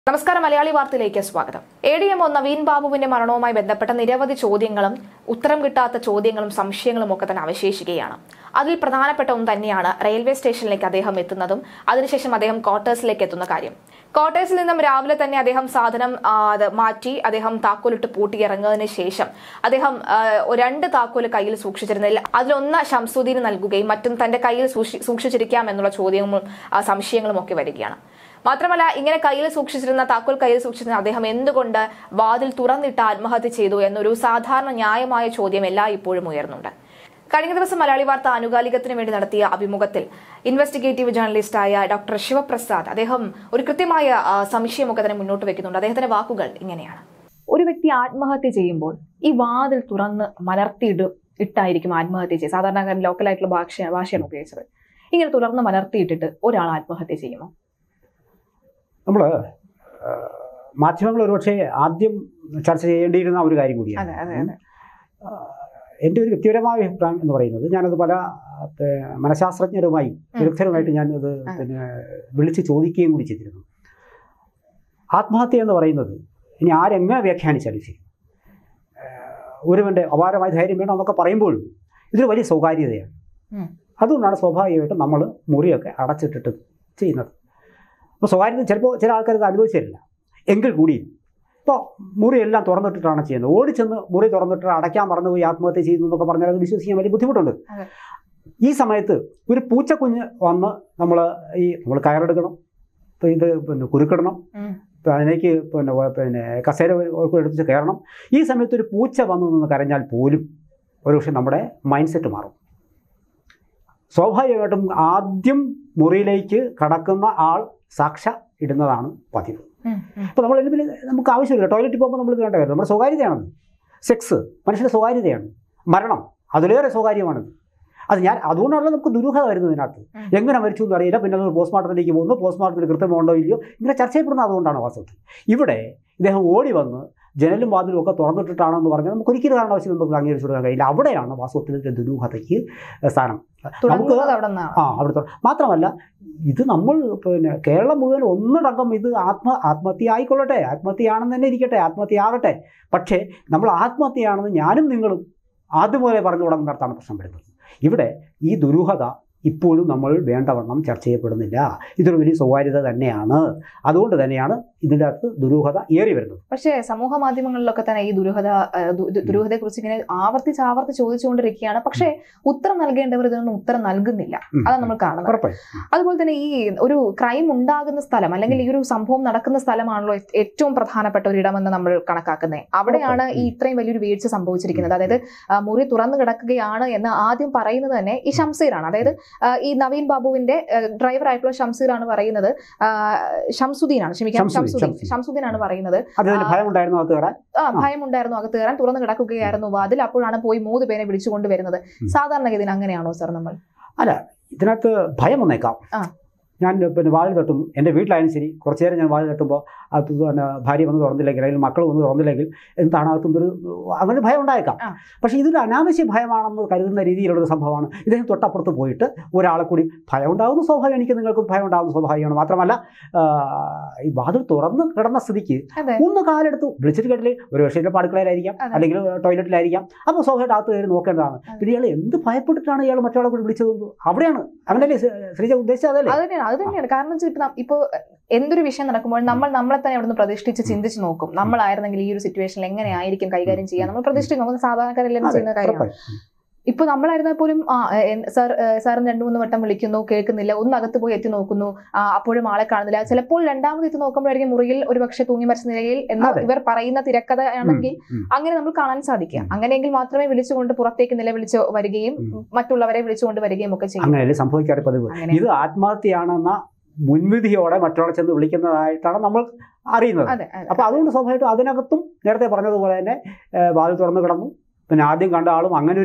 നമസ്കാരം മലയാളി വാർത്തയിലേക്ക് സ്വാഗതം എ ഡി എം ഒ നവീൻ ബാബുവിന്റെ മരണവുമായി ബന്ധപ്പെട്ട നിരവധി ചോദ്യങ്ങളും ഉത്തരം കിട്ടാത്ത ചോദ്യങ്ങളും സംശയങ്ങളും ഒക്കെ തന്നെ അവശേഷിക്കുകയാണ് അതിൽ പ്രധാനപ്പെട്ട ഒന്ന് തന്നെയാണ് റെയിൽവേ സ്റ്റേഷനിലേക്ക് അദ്ദേഹം എത്തുന്നതും അതിനുശേഷം അദ്ദേഹം ക്വാർട്ടേഴ്സിലേക്ക് എത്തുന്ന കാര്യം ക്വാർട്ടേഴ്സിൽ നിന്നും രാവിലെ തന്നെ അദ്ദേഹം സാധനം ആ, അത് മാറ്റി അദ്ദേഹം താക്കോലിട്ട് പൂട്ടി ഇറങ്ങുന്നതിന് ശേഷം അദ്ദേഹം ആ, രണ്ട് താക്കോല് കയ്യിൽ സൂക്ഷിച്ചിരുന്നതിൽ അതിലൊന്ന് ഷംസുദ്ദീന് നൽകുകയും മറ്റും തന്റെ കയ്യിൽ സൂക്ഷി- സൂക്ഷിച്ചിരിക്കാം എന്നുള്ള ചോദ്യങ്ങളും ആ, സംശയങ്ങളും ഒക്കെ വരികയാണ് മാത്രമല്ല ഇങ്ങനെ കയ്യിൽ സൂക്ഷിച്ചിരുന്ന താക്കോൽ കയ്യിൽ സൂക്ഷിച്ചിരുന്ന അദ്ദേഹം എന്തുകൊണ്ട് വാതിൽ തുറന്നിട്ട് ആത്മഹത്യ ചെയ്തു എന്നൊരു സാധാരണ ന്യായമായ ചോദ്യം എല്ലാ ഇപ്പോഴും ഉയർന്നുണ്ട് കഴിഞ്ഞ ദിവസം മലയാളി വാർത്ത ആനുകാലികത്തിന് വേണ്ടി നടത്തിയ അഭിമുഖത്തിൽ ഇൻവെസ്റ്റിഗേറ്റീവ് ജേർണലിസ്റ്റായ ഡോക്ടർ ശിവപ്രസാദ് അദ്ദേഹം ഒരു കൃത്യമായ ആ, സംശയമൊക്കെ തന്നെ മുന്നോട്ട് വെക്കുന്നുണ്ട് അദ്ദേഹത്തിന്റെ വാക്കുകൾ ഇങ്ങനെയാണ് ഒരു വ്യക്തി ആത്മഹത്യ ചെയ്യുമ്പോൾ ഈ വാതിൽ തുറന്ന് മലർത്തിയിട് ഇട്ടായിരിക്കും ആത്മഹത്യ ചെയ്യുക സാധാരണ ലോക്കലായിട്ടുള്ള ഭാഷ ഭാഷയാണ് ഉപയോഗിച്ചത് ഇങ്ങനെ തുറന്ന് മലർത്തിയിട്ടിട്ട് ഒരാൾ ആത്മഹത്യ ചെയ്യുമോ നമ്മൾ മാധ്യമങ്ങൾ ഒരുപക്ഷെ ആദ്യം ചർച്ച ചെയ്യേണ്ടിയിരുന്ന ഒരു കാര്യം കൂടിയാണ് അതെ അതെ അതെ എൻ്റെ ഒരു വ്യക്തിപരമായ അഭിപ്രായം എന്ന് പറയുന്നത് ഞാനത് പല ഏർ, മനഃശാസ്ത്രജ്ഞരുമായി വിദഗ്ധരുമായിട്ട് ഞാനത് ആ. പിന്നെ വിളിച്ച് ചോദിക്കുകയും കൂടി ചെയ്തിരുന്നു ആത്മഹത്യ എന്ന് പറയുന്നത് ഇനി ആരെങ്ങനെ വ്യാഖ്യാനിച്ചാലും ശരി ഏർ, ഒരുവൻ്റെ അപാരമായ ധൈര്യം വേണം എന്നൊക്കെ പറയുമ്പോഴും ഇതൊരു വലിയ സ്വകാര്യതയാണ് ഉം. അതുകൊണ്ടാണ് സ്വാഭാവികമായിട്ടും നമ്മൾ മുറിയൊക്കെ അടച്ചിട്ടിട്ട് ചെയ്യുന്നത് അപ്പോൾ സ്വകാര്യത ചിലപ്പോൾ ചില ആൾക്കാർ ഇത് അനുഭവിച്ചു തരില്ല എങ്കിൽ കൂടിയും ഇപ്പോൾ മുറിയെല്ലാം തുറന്നിട്ടിട്ടാണ് ചെയ്യുന്നത് ഓടിച്ചെന്ന് മുറി തുറന്നിട്ട് അടയ്ക്കാൻ മറന്നുപോയി ആത്മഹത്യ ചെയ്യുന്നു എന്നൊക്കെ പറഞ്ഞാൽ അത് വിശ്വസിക്കാൻ വലിയ ബുദ്ധിമുട്ടുണ്ട് അതെ. ഈ സമയത്ത് ഒരു പൂച്ചക്കുഞ്ഞ് വന്ന് നമ്മൾ ഈ നമ്മൾ കയറെടുക്കണം ഇപ്പോൾ ഇത് പിന്നെ കുരുക്കിടണം ഉം. ഇപ്പം അതിലേക്ക് പിന്നെ വ- പിന്നെ കസേര ഒക്കെ എടുത്ത് കയറണം ഈ സമയത്ത് ഒരു പൂച്ച വന്നു നിന്ന് കരഞ്ഞാൽ പോലും ഒരുപക്ഷെ നമ്മുടെ മൈൻഡ് സെറ്റ് മാറും സ്വാഭാവികമായിട്ടും ആദ്യം മുറിയിലേക്ക് കടക്കുന്ന ആൾ സാക്ഷ ഇടുന്നതാണ് പതിവ് ഉം, ഉം. അപ്പോൾ നമ്മൾ ഇതിൽ നമുക്ക് ആവശ്യമില്ല ടോയ്ലറ്റിൽ പോകുമ്പോൾ നമ്മൾ ഇത് വേണ്ട കാര്യം നമ്മുടെ സ്വകാര്യതയാണത് സെക്സ് മനുഷ്യൻ്റെ സ്വകാര്യതയാണ് മരണം അതിലേറെ സ്വകാര്യമാണത് അത് ഞാൻ അതുകൊണ്ടാണല്ലോ നമുക്ക് ദുരൂഹത വരുന്നത് ഇതിനകത്ത് ഉം. എങ്ങനെ മരിച്ചു എന്ന് അറിയില്ല പിന്നെ അത് പോസ്റ്റ്മോർട്ടത്തിലേക്ക് പോകുന്നു പോസ്റ്റ്മോർട്ടത്തിൽ കൃത്യമുണ്ടോ ഇല്ലയോ ഇങ്ങനെ ചർച്ച ചെയ്യപ്പെടുന്നത് അതുകൊണ്ടാണ് വാസ്തവത്തിൽ ഇവിടെ ഇദ്ദേഹം ഓടി വന്ന് ജനലും വാതിലും ഒക്കെ തുറന്നിട്ടിട്ടാണെന്ന് പറഞ്ഞാൽ നമുക്ക് ഒരിക്കലും കാരണവശാലും നമുക്ക് അംഗീകരിച്ചു കൊടുക്കാൻ കഴിയില്ല അവിടെയാണ് വാസ്തവത്തിൽ ഇതിൻ്റെ ദുരൂഹതയ്ക്ക് സ്ഥാനം നമുക്ക് തുടങ്ങുന്നത് അവിടെ നിന്നാണ് ആ അവിടുത്തെ മാത്രമല്ല ഇത് നമ്മൾ പിന്നെ കേരളം മുഴുവൻ ഒന്നടങ്കം ഇത് ആത്മ ആത്മഹത്യ ആയിക്കൊള്ളട്ടെ ആത്മഹത്യയാണെന്ന് തന്നെ ഇരിക്കട്ടെ ആത്മഹത്യ ആകട്ടെ പക്ഷേ നമ്മൾ ആത്മഹത്യയാണെന്ന് ഞാനും നിങ്ങളും ആദ്യം മുതലേ പറഞ്ഞു തുടങ്ങുന്നിടത്താണ് പ്രശ്നം വരുന്നത് ഇവിടെ ഈ ദുരൂഹത ഇപ്പോഴും നമ്മൾ വേണ്ടവണ്ണം ചർച്ച ചെയ്യപ്പെടുന്നില്ല ഇതൊരു വലിയ സ്വകാര്യത തന്നെയാണ് അതുകൊണ്ട് തന്നെയാണ് ഇതിൻ്റെ അകത്ത് ദുരൂഹത ഏറി വരുന്നത് പക്ഷേ സമൂഹ മാധ്യമങ്ങളിലൊക്കെ തന്നെ ഈ ദുരൂഹത ദുരൂഹതയെ കുറിച്ച് ഇങ്ങനെ ആവർത്തിച്ച് ആവർത്തിച്ച് ചോദിച്ചുകൊണ്ടിരിക്കുകയാണ് പക്ഷേ ഉത്തരം നൽകേണ്ടവർ ഇതിനൊന്നും ഉത്തരം നൽകുന്നില്ല ഉം. അതാണ് നമ്മൾ കാണുന്നത് ഉറപ്പായും അതുപോലെ തന്നെ ഈ ഒരു ക്രൈം ഉണ്ടാകുന്ന സ്ഥലം അല്ലെങ്കിൽ ഈ ഒരു സംഭവം നടക്കുന്ന സ്ഥലമാണല്ലോ ഏ- ഏറ്റവും പ്രധാനപ്പെട്ട ഒരു ഇടമെന്ന് നമ്മൾ കണക്കാക്കുന്നത് അവിടെയാണ് ഈ ഇത്രയും വലിയൊരു വീഴ്ച സംഭവിച്ചിരിക്കുന്നത് അതായത് ആ, മുറി തുറന്നു കിടക്കുകയാണ് എന്ന് ആദ്യം പറയുന്നത് തന്നെ ഈ ഷംസീറാണ് അതായത് ആ, ഈ നവീൻ ബാബുവിന്റെ ഡ്രൈവർ ആയിട്ടുള്ള ഷംസീറാണ് പറയുന്നത് ആ, ഷംസുദ്ദീനാണ് ക്ഷമിക്കാം ഷംസുദ്ദീൻ, ഷംസുദ്ദീൻ ഷംസുദ്ദീൻ. ഷംസുദ്ദീനാണ് പറയുന്നത് അതിന് ഭയം ഉണ്ടായിരുന്നു അത് കയറാൻ ആ ഭയമുണ്ടായിരുന്നു അകത്ത് കയറാൻ തുറന്നു കിടക്കുകയായിരുന്നു വാതിൽ അപ്പോഴാണ് പോയി മൂന്ന് പേരെ വിളിച്ചുകൊണ്ട് വരുന്നത് ഉം. സാധാരണഗതിയിൽ അങ്ങനെയാണോ സാർ നമ്മൾ ഇതിനകത്ത് ഭയം വന്നേക്കാം ആ. ഞാൻ പിന്നെ വാതിൽ തട്ടുന്നു എൻ്റെ വീട്ടിലായാലും ശരി കുറച്ച് നേരം ഞാൻ വാതിൽ തട്ടുമ്പോൾ അത് പിന്നെ ഭാര്യ വന്ന് തുറന്നില്ലെങ്കിൽ അല്ലെങ്കിൽ മക്കൾ വന്ന് തുറന്നില്ലെങ്കിൽ എന്താണ് അകത്തുനിന്നൊരു അങ്ങനെ ഭയം ഉണ്ടായേക്കാം ആ. പക്ഷേ ഇതൊരു അനാവശ്യ ഭയമാണെന്ന് കരുതുന്ന രീതിയിലുള്ളൊരു സംഭവമാണ് ഇദ്ദേഹം തൊട്ടപ്പുറത്ത് പോയിട്ട് ഒരാളെ കൂടി ഭയം ഉണ്ടാകുന്ന സ്വാഭാവികം എനിക്ക് നിങ്ങൾക്ക് ഭയം ഉണ്ടാകുന്ന സ്വാഭാവികമാണ് മാത്രമല്ല ആ, ഈ വാതിൽ തുറന്ന് കിടന്ന സ്ഥിതിക്ക് അതെ ഒന്ന് കാലെടുത്തു വിളിച്ചിട്ട് കേട്ടില്ലേ ഒരു പക്ഷേ ചിലപ്പോൾ അടുക്കളയിലായിരിക്കാം അതെ. അല്ലെങ്കിൽ ടോയ്ലറ്റിലായിരിക്കാം അപ്പോൾ സ്വാഭാവികമായിട്ട് അകത്ത് കയറി നോക്കേണ്ടതാണ് അതെ. പിന്നെ ഇയാൾ എന്ത് ഭയപ്പെട്ടിട്ടാണ് ഇയാൾ മറ്റൊരാളെ കൂടി വിളിച്ചത് അവിടെയാണ് അങ്ങനെയല്ലേ ശ്രീ- ശ്രീജ ഉദ്ദേശിച്ചത് അതല്ലേ അത് തന്നെയാണ് അത് തന്നെയാണ് കാരണം വെച്ചാൽ ഇപ്പൊ നം- ഇപ്പൊ എന്തൊരു വിഷയം നടക്കുമ്പോൾ നമ്മൾ നമ്മളെ തന്നെ അവിടുന്ന് പ്രതിഷ്ഠിച്ച് ചിന്തിച്ച് നോക്കും നമ്മളായിരുന്നെങ്കിൽ ഈ ഒരു സിറ്റുവേഷനിൽ എങ്ങനെയായിരിക്കും കൈകാര്യം ചെയ്യാൻ നമ്മൾ പ്രതിഷ്ഠിച്ച് നോക്കുന്ന സാധാരണക്കാരെല്ലാം അതെ, ചെയ്യുന്ന കാര്യമാണ് ഉറപ്പായും. ഇപ്പൊ നമ്മളായിരുന്നാൽ പോലും ആ സാർ സാറിന് രണ്ടു മൂന്ന് വട്ടം വിളിക്കുന്നു കേൾക്കുന്നില്ല ഒന്ന് അകത്ത് പോയി എത്തി നോക്കുന്നു ആ, അപ്പോഴും ആളെ കാണുന്നില്ല ചിലപ്പോൾ രണ്ടാമത് എത്തി നോക്കുമ്പോഴായിരിക്കും മുറിയിൽ ഒരു പക്ഷേ തൂങ്ങി മരിച്ച നിലയിൽ എന്ന് അതെ. ഇവർ പറയുന്ന തിരക്കഥ ആണെങ്കിൽ ഉം. അങ്ങനെ നമ്മൾ കാണാൻ സാധിക്കുക ഉം. അങ്ങനെയെങ്കിൽ മാത്രമേ വിളിച്ചുകൊണ്ട് പുറത്തേക്ക് നിലവിളിച്ച് വരികയും ഉം. മറ്റുള്ളവരെ വിളിച്ചുകൊണ്ട് വരികയും ഒക്കെ ചെയ്യും അങ്ങനെയല്ലേ സംഭവിക്കാറ് പതിവ് അങ്ങനെ ഇത് ആത്മഹത്യയാണെന്ന മുൻവിധിയോടെ മറ്റൊരാളെ ചെന്ന് വിളിക്കുന്നതായിട്ടാണ് നമ്മൾ അറിയുന്നത് അതെ അതെ അപ്പോൾ അതുകൊണ്ട് സ്വാഭാവികമായിട്ടും അതിനകത്തും നേരത്തെ പറഞ്ഞതുപോലെ തന്നെ ഏഹ്, വാതിൽ തുറന്ന് കിടന്നു പിന്നെ ആദ്യം കണ്ട ആളും അങ്ങനെ ഒരു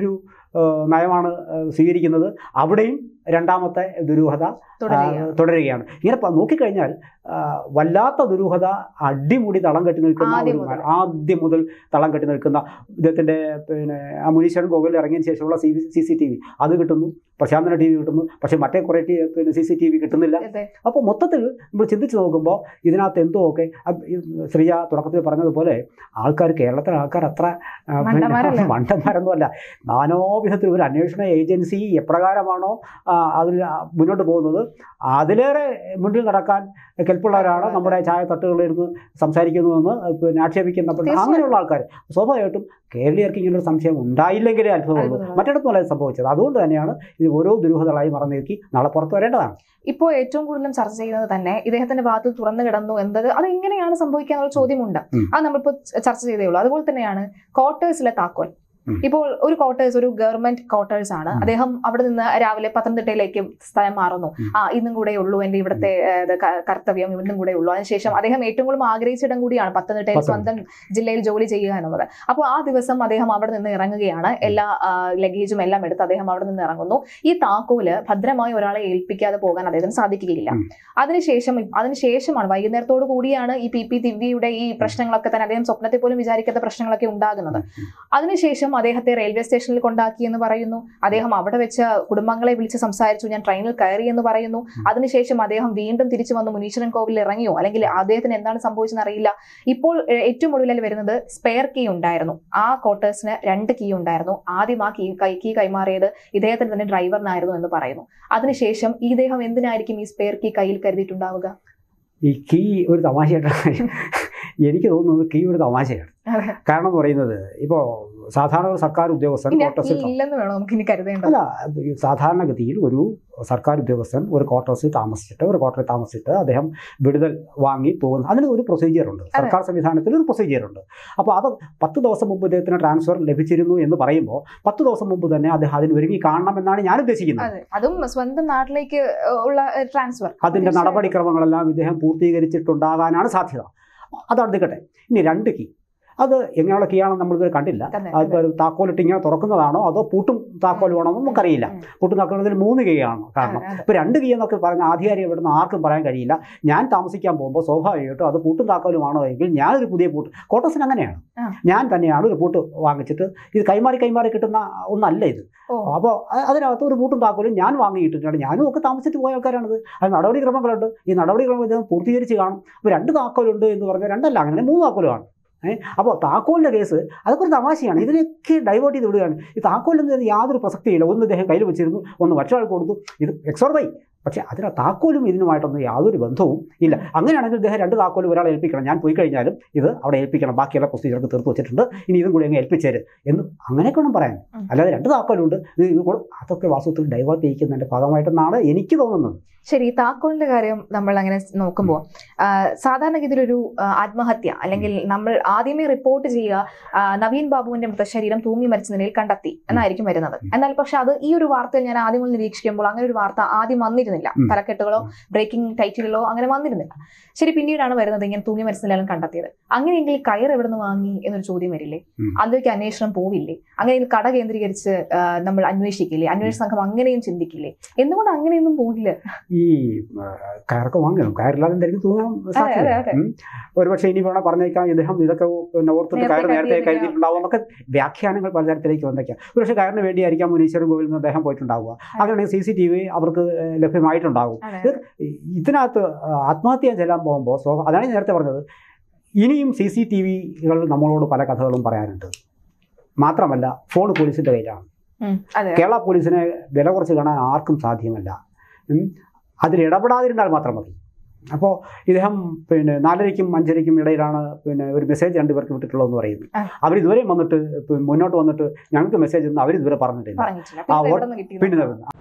ഏഹ്, നയമാണ് ഏഹ്, സ്വീകരിക്കുന്നത് അവിടെയും രണ്ടാമത്തെ ദുരൂഹത ആ, തുടരുകയാണ് തുടരുകയാണ് ഇങ്ങനെ പ- നോക്കിക്കഴിഞ്ഞാൽ ആ, വല്ലാത്ത ദുരൂഹത അടിമുടി തളം കെട്ടി നിൽക്കുന്ന ആദ്യം ഒരു മുതൽ. ആദ്യം മുതൽ തളം കെട്ടി നിൽക്കുന്ന ഇദ്ദേഹത്തിൻ്റെ പിന്നെ ആ മുനീശ്വരൻ കോവിലിൽ ഇറങ്ങിയതിന് ശേഷമുള്ള C C C T V അത് കിട്ടുന്നു പ്രശാന്തന ടി വി കിട്ടുന്നു പക്ഷേ മറ്റേ കുറേ ടി പിന്നെ സി സി ടി വി കിട്ടുന്നില്ല അതെ. അപ്പോൾ മൊത്തത്തിൽ നമ്മൾ ചിന്തിച്ച് നോക്കുമ്പോൾ ഇതിനകത്ത് എന്തോ ഒക്കെ അ- ഈ ശ്രീജ തുടക്കത്തിൽ പറഞ്ഞതുപോലെ ആൾക്കാർ കേരളത്തിലെ ആൾക്കാർ അത്ര ആ, പിന്നെ മണ്ടന്മാരല്ല. മണ്ടന്മാരൊന്നുമല്ല നാനാവിധത്തിൽ ഒരു അന്വേഷണ ഏജൻസി എപ്രകാരമാണോ ആ, അതിൽ മുന്നോട്ട് പോകുന്നത് അതിലേറെ മുന്നിൽ നടക്കാൻ കെൽപ്പുള്ളവരാണ് നമ്മുടെ ചായ തട്ടുകളിലിരുന്ന് സംസാരിക്കുന്നുവെന്ന് പിന്നെ ആക്ഷേപിക്കുന്ന തീർച്ചയായും. അങ്ങനെയുള്ള ആൾക്കാർ സ്വാഭാവികമായിട്ടും കേരളീയർക്ക് ഇങ്ങനൊരു സംശയം ഉണ്ടായില്ലെങ്കിലേ അത്ഭുതമുള്ളൂ അത്ഭുതമുള്ളൂ. മറ്റിടത്തുമല്ല ഇത് സംഭവിച്ചത് അതുകൊണ്ട് തന്നെയാണ് ഇത് ഓരോ ദുരൂഹതകളായി മറന്നു നീക്കി നാളെ പുറത്തു വരേണ്ടതാണ് ഇപ്പോൾ ഏറ്റവും കൂടുതലും ചർച്ച ചെയ്യുന്നത് തന്നെ ഇദ്ദേഹത്തിന്റെ ഭാഗത്ത് തുറന്നു കിടന്നു എന്നത് അത് എങ്ങനെയാണ് സംഭവിക്കുക എന്നുള്ള ചോദ്യമുണ്ട് ഉം. അത് നമ്മളിപ്പോൾ ചർച്ച ചെയ്തേ ഉള്ളൂ അതുപോലെ തന്നെയാണ് ക്വാർട്ടേഴ്സിലെ താക്കോൽ ഉം. ഇപ്പോൾ ഒരു ക്വാർട്ടേഴ്സ് ഒരു ഗവൺമെന്റ് ക്വാർട്ടേഴ്സ് ആണ് ഉം. അദ്ദേഹം അവിടെ നിന്ന് രാവിലെ പത്തനംതിട്ടയിലേക്ക് സ്ഥലം മാറുന്നു ഉം. ആ ഇന്നും കൂടെ ഉള്ളൂ എന്റെ ഇവിടുത്തെ ഏഹ്, ഇത് ക- കർത്തവ്യം ഇന്നും കൂടെ ഉള്ളൂ അതിനുശേഷം അദ്ദേഹം ഏറ്റവും കൂടുതൽ ആഗ്രഹിച്ച ഇടം കൂടിയാണ് പത്തനംതിട്ടയിൽ പത്തനംതിട്ട. സ്വന്തം ജില്ലയിൽ ജോലി ചെയ്യുക എന്നുള്ളത് അപ്പോൾ ആ ദിവസം അദ്ദേഹം അവിടെ നിന്ന് ഇറങ്ങുകയാണ് എല്ലാ ലഗേജും എല്ലാം എടുത്ത് അദ്ദേഹം അവിടെ നിന്ന് ഇറങ്ങുന്നു ഈ താക്കോല് ഭദ്രമായി ഒരാളെ ഏൽപ്പിക്കാതെ പോകാൻ അദ്ദേഹത്തിന് സാധിക്കുകയില്ല ഉം. അതിനുശേഷം അതിനുശേഷമാണ് വൈകുന്നേരത്തോടു കൂടിയാണ് ഈ പി പി ദിവ്യയുടെ ഈ പ്രശ്നങ്ങളൊക്കെ തന്നെ അദ്ദേഹം സ്വപ്നത്തിൽ പോലും വിചാരിക്കാത്ത പ്രശ്നങ്ങളൊക്കെ ഉണ്ടാകുന്നത് അതിനുശേഷം അദ്ദേഹത്തെ റെയിൽവേ സ്റ്റേഷനിൽ കൊണ്ടാക്കി എന്ന് പറയുന്നു അദ്ദേഹം അവിടെ വെച്ച് കുടുംബങ്ങളെ വിളിച്ച് സംസാരിച്ചു ഞാൻ ട്രെയിനിൽ കയറി എന്ന് പറയുന്നു അതിനുശേഷം അദ്ദേഹം വീണ്ടും തിരിച്ചു വന്ന് മുനീശ്വരൻ കോവിലിൽ ഇറങ്ങിയോ അല്ലെങ്കിൽ അദ്ദേഹത്തിന് എന്താണ് സംഭവിച്ചെന്ന് അറിയില്ല ഇപ്പോൾ ഏഹ്, ഏറ്റവും ഒടുവിൽ വരുന്നത് സ്പെയർ കീ ഉണ്ടായിരുന്നു ആ ക്വാർട്ടേഴ്സിന് രണ്ട് കീ ഉണ്ടായിരുന്നു ആദ്യം ആ കീ കൈ കീ കൈമാറിയത് ഇദ്ദേഹത്തിന് തന്നെ ഡ്രൈവറിനായിരുന്നു എന്ന് പറയുന്നു അതിനുശേഷം ഈ ഇദ്ദേഹം എന്തിനായിരിക്കും ഈ സ്പെയർ കീ കയ്യിൽ കരുതിയിട്ടുണ്ടാവുക ഈ കീ ഒരു തമാശയായിട്ടാണ് എനിക്ക് തോന്നുന്നത് കീ ഒരു തമാശയാണ് അതെ. കാരണം എന്ന് പറയുന്നത് ഇപ്പോൾ സാധാരണ ഒരു സർക്കാർ ഉദ്യോഗസ്ഥൻ ഇനി ആ കീ ക്വാർട്ടേഴ്സിൽ താ- ഇല്ലെന്ന് വേണോ നമുക്ക് ഇനി കരുതേണ്ടത് അല്ല ഈ സാധാരണഗതിയിൽ ഒരു സർക്കാർ ഉദ്യോഗസ്ഥൻ ഒരു ക്വാർട്ടേഴ്സിൽ താമസിച്ചിട്ട് ഒരു ക്വാർട്ടറിൽ താമസിച്ചിട്ട് അദ്ദേഹം വിടുതൽ വാങ്ങി പോകുന്ന അതിന് ഒരു പ്രൊസീജിയർ ഉണ്ട് സർക്കാർ സംവിധാനത്തിൽ ഒരു പ്രൊസീജിയർ ഉണ്ട് അപ്പോൾ അത് പത്ത് ദിവസം മുമ്പ് ഇദ്ദേഹത്തിന് ട്രാൻസ്ഫർ ലഭിച്ചിരുന്നു എന്ന് പറയുമ്പോൾ പത്ത് ദിവസം മുമ്പ് തന്നെ അദ്ദേഹം അതിന് ഒരുങ്ങി കാണണമെന്നാണ് ഞാൻ ഉദ്ദേശിക്കുന്നത് അതെ അതും സ്വന്തം നാട്ടിലേക്ക് ഉള്ള ട്രാൻസ്ഫർ അതിൻ്റെ നടപടിക്രമങ്ങളെല്ലാം ഇദ്ദേഹം പൂർത്തീകരിച്ചിട്ടുണ്ടാകാനാണ് സാധ്യത അത് അടുക്കട്ടെ ഇനി രണ്ട് കീ അത് എങ്ങനെയുള്ള കീ ആണെന്ന് നമ്മളിതുവരെ കണ്ടില്ല അതിപ്പോൾ ഒരു താക്കോലിട്ട് ഇങ്ങനെ തുറക്കുന്നതാണോ അതോ പൂട്ടും താക്കോലും ആണോ എന്ന് നമുക്കറിയില്ല പൂട്ടും താക്കോലത്തിൽ മൂന്ന് കീ ആണ് കാരണം ഇപ്പോൾ രണ്ട് കീ എന്നൊക്കെ പറഞ്ഞ ആധികാരിക ഇവിടുന്ന് ആർക്കും പറയാൻ കഴിയില്ല ഞാൻ താമസിക്കാൻ പോകുമ്പോൾ സ്വാഭാവികമായിട്ടും അത് പൂട്ടും താക്കോലുമാണോ എങ്കിൽ ഞാനൊരു പുതിയ പൂട്ട് കോട്ടസിന് അങ്ങനെയാണ് ആ. ഞാൻ തന്നെയാണ് ഒരു പൂട്ട് വാങ്ങിച്ചിട്ട് ഇത് കൈമാറി കൈമാറി കിട്ടുന്ന ഒന്നല്ല ഇത് ഓ. അപ്പോൾ അതിനകത്ത് ഒരു പൂട്ടും താക്കോലും ഞാൻ വാങ്ങിയിട്ടിട്ടുണ്ട് ഞാനും ഒക്കെ താമസിച്ചിട്ട് പോയ ആൾക്കാരാണിത് അത് നടപടിക്രമങ്ങളുണ്ട് ഈ നടപടിക്രമം ഇദ്ദേഹം പൂർത്തീകരിച്ച് കാണും അപ്പോൾ രണ്ട് താക്കോലുണ്ട് എന്ന് പറഞ്ഞാൽ രണ്ടല്ല അങ്ങനെ മൂന്ന് താക്കോലുമാണ് ഏഹ് അപ്പോൾ താക്കോലിൻ്റെ കേസ് അതൊക്കെ ഒരു തമാശയാണ് ഇതിനൊക്കെ ഡൈവേർട്ട് ചെയ്ത് വിടുകയാണ് ഈ താക്കോലിന് യാതൊരു പ്രസക്തിയില്ല ഒന്ന് ഇദ്ദേഹം കയ്യിൽ വെച്ചിരുന്നു ഒന്ന് മറ്റൊരാൾ കൊടുത്തു ഇത് എക്സോർബൈ പക്ഷേ അതിന് താക്കോലും ഇതിനുമായിട്ടൊന്നും യാതൊരു ബന്ധവും ഇല്ല അങ്ങനെയാണെങ്കിൽ ഇദ്ദേഹം രണ്ട് താക്കോലും ഒരാളെ ഏൽപ്പിക്കണം ഞാൻ പോയി കഴിഞ്ഞാലും ഇത് അവിടെ ഏൽപ്പിക്കണം ബാക്കിയുള്ള പ്രൊസീജിയർക്ക് തീർത്ത് വെച്ചിട്ടുണ്ട് ഇനി ഇതും കൂടി അങ്ങ് ഏൽപ്പിച്ചേര് എന്ന് അങ്ങനെയൊക്കെ വേണം പറയാൻ ഉം. അല്ലാതെ രണ്ട് താക്കോലുണ്ട് ഇത് ഇത് കൂടെ അതൊക്കെ വാസ്തവത്തിൽ ഡൈവേർട്ട് ചെയ്യിക്കുന്നതിൻ്റെ ഭാഗമായിട്ടെന്നാണ് എനിക്ക് തോന്നുന്നത് ശരി ഈ താക്കോലിന്റെ കാര്യം നമ്മൾ അങ്ങനെ നോക്കുമ്പോൾ സാധാരണഗതിയിൽ ഒരു ആ, ആത്മഹത്യ അല്ലെങ്കിൽ നമ്മൾ ആദ്യമേ റിപ്പോർട്ട് ചെയ്യുക ആ, നവീൻ ബാബുവിന്റെ മൃതശരീരം തൂങ്ങി മരിച്ച നിലയിൽ കണ്ടെത്തി എന്നായിരിക്കും വരുന്നത് എന്നാൽ പക്ഷെ അത് ഈ ഒരു വാർത്തയിൽ ഞാൻ ആദ്യം മുതൽ നിരീക്ഷിക്കുമ്പോൾ അങ്ങനെ ഒരു വാർത്ത ആദ്യം വന്നിരുന്നില്ല ഉം. തലക്കെട്ടുകളോ ബ്രേക്കിംഗ് ടൈറ്റിലുകളോ അങ്ങനെ വന്നിരുന്നില്ല ശരി പിന്നീടാണ് വരുന്നത് ഇങ്ങനെ തൂങ്ങി മരിച്ച നിലയിലും കണ്ടെത്തിയത് അങ്ങനെയെങ്കിൽ ഈ കയർ എവിടെ നിന്ന് വാങ്ങി എന്നൊരു ചോദ്യം വരില്ലേ ഉം. അതിലേക്ക് അന്വേഷണം പോവില്ലേ അങ്ങനെയെങ്കിൽ കട കേന്ദ്രീകരിച്ച് ആ, നമ്മൾ അന്വേഷിക്കില്ലേ അന്വേഷണ സംഘം അങ്ങനെയും ചിന്തിക്കില്ലേ എന്തുകൊണ്ട് അങ്ങനെയൊന്നും പോകില്ല ഈ ആ, കയറൊക്കെ വാങ്ങണം കയറില്ലാതെ എന്തായിരിക്കും തൂങ്ങാൻ അതെ, സാധ്യത അതെ. ഉം. ഒരുപക്ഷെ ഇനി വേണം പറഞ്ഞേക്കാം ഇദ്ദേഹം ഇതൊക്കെ പിന്നെ ഓർത്തിട്ട് നേരത്തെ കയർ നേരത്തെ കരുതിയിരിക്കാം. കരുതിയിട്ടുണ്ടാവും എന്നൊക്കെ വ്യാഖ്യാനങ്ങൾ പലതരത്തിലേക്ക് വന്നേക്കാം ഒരുപക്ഷെ കയറിന് വേണ്ടിയായിരിക്കാം മുനീശ്വരൻ കോവിലിൽ നിന്ന് അദ്ദേഹം പോയിട്ടുണ്ടാവുക അങ്ങനെയാണെങ്കിൽ സി സി ടി വി അവർക്ക് ഏഹ്, ലഭ്യമായിട്ടുണ്ടാകും അതെ. ഇതിനകത്ത് ആത്മഹത്യ ചെല്ലാൻ പോകുമ്പോൾ സ്വ അതാണ് ഞാൻ നേരത്തെ പറഞ്ഞത് ഇനിയും സി സി ടി വികൾ നമ്മളോട് പല കഥകളും പറയാനുണ്ട് മാത്രമല്ല ഫോൺ പോലീസിൻ്റെ കയ്യിലാണ് ഉം, അതെ കേരള പോലീസിനെ വില കുറച്ച് കാണാൻ ആർക്കും സാധ്യമല്ല ഉം. അതിൽ ഇടപെടാതിരുന്നാൽ മാത്രം മതി അപ്പോൾ ഇദ്ദേഹം പിന്നെ നാലരയ്ക്കും അഞ്ചരയ്ക്കും ഇടയിലാണ് പിന്നെ ഒരു മെസ്സേജ് രണ്ടുപേർക്ക് വിട്ടിട്ടുള്ളതെന്ന് പറയുന്നത് ആ. അവർ ഇതുവരെ വന്നിട്ട് ഇപ്പം മുന്നോട്ട് വന്നിട്ട് ഞങ്ങൾക്ക് മെസ്സേജ് ഒന്നും അവർ ഇതുവരെ പറഞ്ഞിട്ടില്ല പറഞ്ഞിട്ടില്ല ആ, പിന്നെ ഓ- എവിടെ നിന്ന് കിട്ടി പിന്നെ